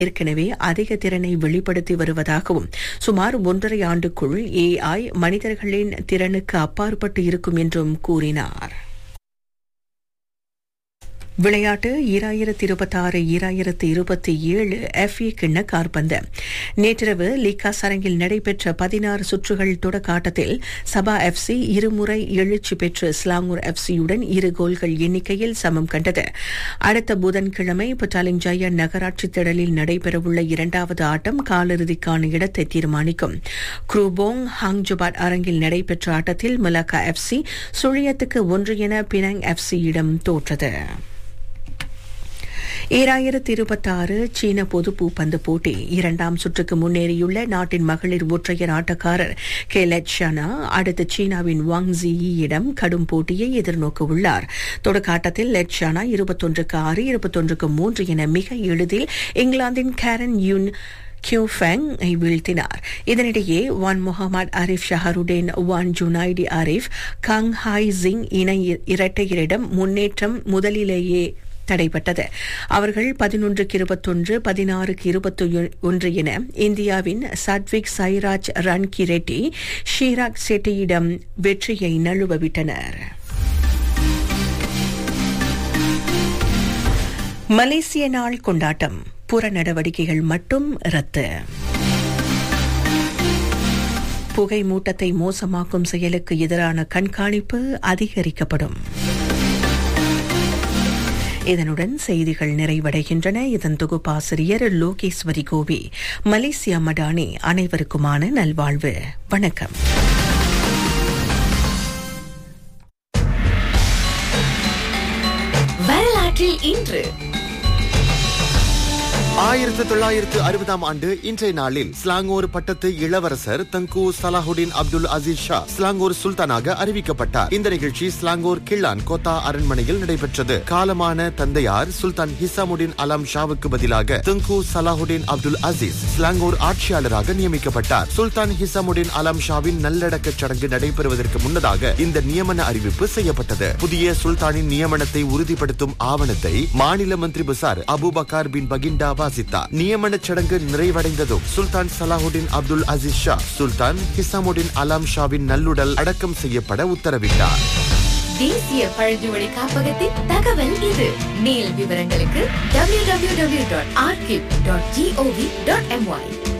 ஏற்கனவே அதிக திறனை வெளிப்படுத்தி வருவதாகவும் சுமார் ஒன்றரை ஆண்டுக்குள் ஏஐ மனிதர்களின் திறனுக்கு அப்பாற்பட்டு இருக்கும் என்றும் கூறினார் விளையாட்டு ஈராயிரத்தி இருபத்தாறு ஈராயிரத்தி இருபத்தி ஏழு எஃப்ஏ கிண்ண கார்பந்து நேற்றிரவு லீக்காஸ் அரங்கில் நடைபெற்ற பதினாறு சுற்றுகள் தொடக்க ஆட்டத்தில் சபா எஃப்சி இருமுறை எழுச்சி பெற்று ஸ்லாங்கூர் எஃப்சியுடன் இரு கோல்கள் எண்ணிக்கையில் சமம் கண்டது அடுத்த புதன்கிழமை பட்டாலிங் ஜயா நகராட்சி திடலில் நடைபெறவுள்ள இரண்டாவது ஆட்டம் காலிறுதிக்கான இடத்தை தீர்மானிக்கும் குரூபோங் ஹாங்ஜுபாட் அரங்கில் நடைபெற்ற ஆட்டத்தில் மலாக்கா எஃப்சி சுழியத்துக்கு ஒன்று என பினாங் எஃப்சியிடம் தோற்றது ஈராயிரத்தி இருபத்தாறு சீன பொது பூப்பந்து போட்டி இரண்டாம் சுற்றுக்கு முன்னேறியுள்ள நாட்டின் மகளிர் ஒற்றையர் ஆட்டக்காரர் கே லட்சனா அடுத்து சீனாவின் வாங் ஜியிடம் கடும் போட்டியை எதிர்நோக்க உள்ளார் தொடக்க ஆட்டத்தில் லட்சனா இருபத்தொன்றுக்கு ஆறு இருபத்தொன்றுக்கு மூன்று என மிக எளிதில் இங்கிலாந்தின் கேரன் யூன் கியூஃபெங் வீழ்த்தினார் இதனிடையே Wan Muhammad Arif Shaharuddin Wan Junaidi Arif Kang Hai Jing இணை இரட்டையரிடம் முன்னேற்றம் முதலிலேயே தடைப்பட்டது அவர்கள் பதினொன்றுக்கு இருபத்தொன்று பதினாறுக்கு இருபத்தி ஒன்று என இந்தியாவின் சத்விக் சைராஜ் ரன்கி ரெட்டி ஷீராக் செட்டியிடம் வெற்றியை நழுவவிட்டனர் மலேசிய நாள் கொண்டாட்டம் புற நடவடிக்கைகள் மட்டும் ரத்து புகை மூட்டத்தை மோசமாக்கும் செயலுக்கு எதிரான கண்காணிப்பு அதிகரிக்கப்படும் இதனுடன் செய்திகள் நிறைவடைகின்றன இதன் தொகுப்பாசிரியர் லோகேஸ்வரி கோவி மலேசியா மடானி அனைவருக்குமான நல்வாழ்வு வணக்கம் வரலாற்றில் இன்று ஆயிரத்து தொள்ளாயிரத்து அறுபதாம் ஆண்டு இன்றைய நாளில் ஸ்லாங்கோர் பட்டத்து இளவரசர் Tengku Salahuddin Abdul Aziz Shah Selangor சுல்தானாக அறிவிக்கப்பட்டார் இந்த நிகழ்ச்சி ஸ்லாங்கோர் கிள்ளான் கோத்தா அரண்மனையில் நடைபெற்றது காலமான தந்தையார் சுல்தான் ஹிசாமுடின் அலாம் ஷாவுக்கு பதிலாக Tengku Salahuddin Abdul Aziz Selangor ஆட்சியாளராக நியமிக்கப்பட்டார் சுல்தான் ஹிசாமுடின் அலாம் ஷாவின் நல்லடக்க சடங்கு நடைபெறுவதற்கு முன்னதாக இந்த நியமன அறிவிப்பு செய்யப்பட்டது புதிய சுல்தானின் நியமனத்தை உறுதிப்படுத்தும் ஆவணத்தை மாநில மந்திரி பசார் அபுபக்கார் பின் பகிண்டா வாசித்தார் நியமன சடங்கு நிறைவடைந்ததும் சுல்தான் சலாஹுடின் அப்துல் அசீஸ் ஷா சுல்தான் ஹிசாமுடின் அலாம் ஷாவின் நல்லுடல் அடக்கம் செய்யப்பட உத்தரவிட்டார் தேசிய பழங்குடி காப்பகத்தின் தகவல் இது மேல் விவரங்களுக்கு www.archive.gov.my